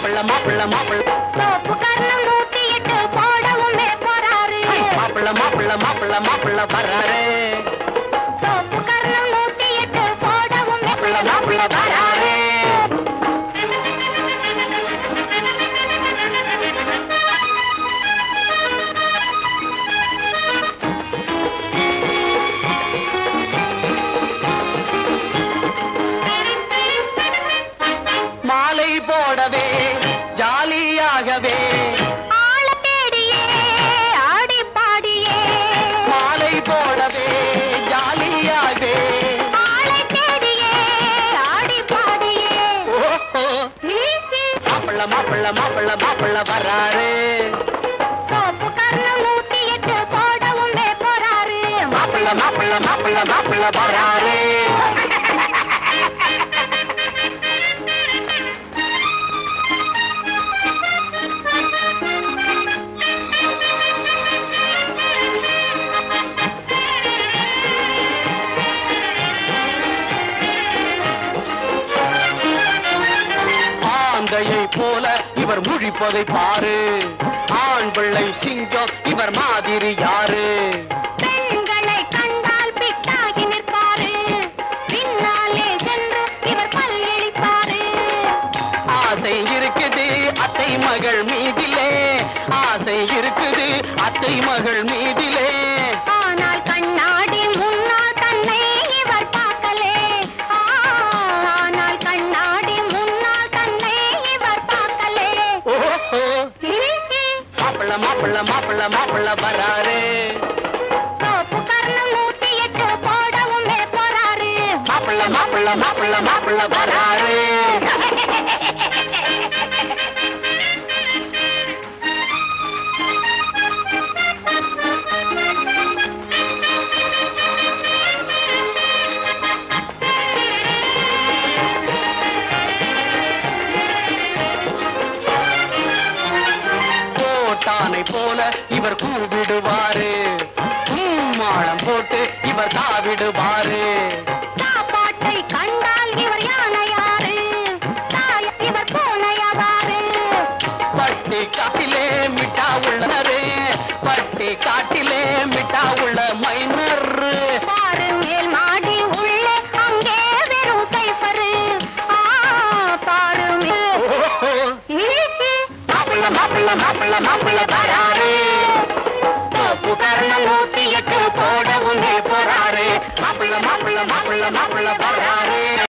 மாப்பிள்ள மாப்பிள்ள மாப்பிள்ள சோப்பு கர்ணம் நூத்தி எட்டு போடவுமே போறாரு மாப்பிள்ள மாப்பிள்ள மாப்பிள்ள மாப்பிள்ள வர்றாரு சோப்பு கர்ணம் நூத்தி எட்டு போடவுமே மாப்பிள்ள மாப்பிள்ள வர்றாரு மாலை போடவே ஜாலியாகவே ஆள தேடியே ஆடி பாடியே மாலை போடவே ஜாலியாகவே ஆளை தேடியே ஆடி பாடியே ஓஹோ மாப்பிள்ள மாப்பிள்ள மாப்பிள்ள மாப்பிள்ள வர்றாரு சோப்பு கர்ணம் நூத்தி எட்டு போடவுமே போறாரு மாப்பிள்ள மாப்பிள்ள மாப்பிள்ள மாப்பிள்ள வர்றாரு ஆந்தையை போல இவர் முழிப்பதை பாரு ஆண் பிள்ளை சிங்கம் இவர் மாதிரி யாரு பெண்களை கண்டால் பிட்டாகி நிற்பாரு பின்னாலே சென்று இவர் பல்லிழிப்பாரு ஆசை இருக்குது அத்தை மகள் மீதிலே ஆசை இருக்குது அத்தை மகள் மீதிலே ஆனால் கண்ணாடி முன்னால் தன்னை இவர் பார்க்கலே ஆ, ஆனால் கண்ணாடி முன்னால் தன்னை இவர் பார்க்கலே ஓஹோ மாப்பிள்ள மாப்பிள்ள மாப்பிள்ள மாப்பிள்ள வராரு சோப்பு கர்ணம் நூத்தி எட்டு போடவுமே போறாரு மாப்பிள்ள மாப்பிள்ள மாப்பிள்ள மாப்பிள்ள வராரு கோட்டானை போல இவர் கூவிடுவாரு மாளம் போட்டு இவர் தாவிடுவாரு சாப்பாட்டை கண்டால் இவர் யானையாரு தாய் இவர் பூனையாவாரு பட்டி காட்டிலே மிட்டா உள்ளனரு பட்டி காட்டிலே மிட்டா உள்ள மைனர் பாரு மேல் மாடி உள்ளே அங்கே வெறும் சைஃபரு ஆ, பாரு மேல் மாப்பிள்ள மாப்பிள்ள மாப்பிள்ள மாப்பிள்ள வராரு தோப்பு கரணம் ஊட்டி எட்டு போடவும் போறாரு மாப்பிள்ள மாப்பிள்ள மாப்பிள்ள மாப்பிள்ள வராரு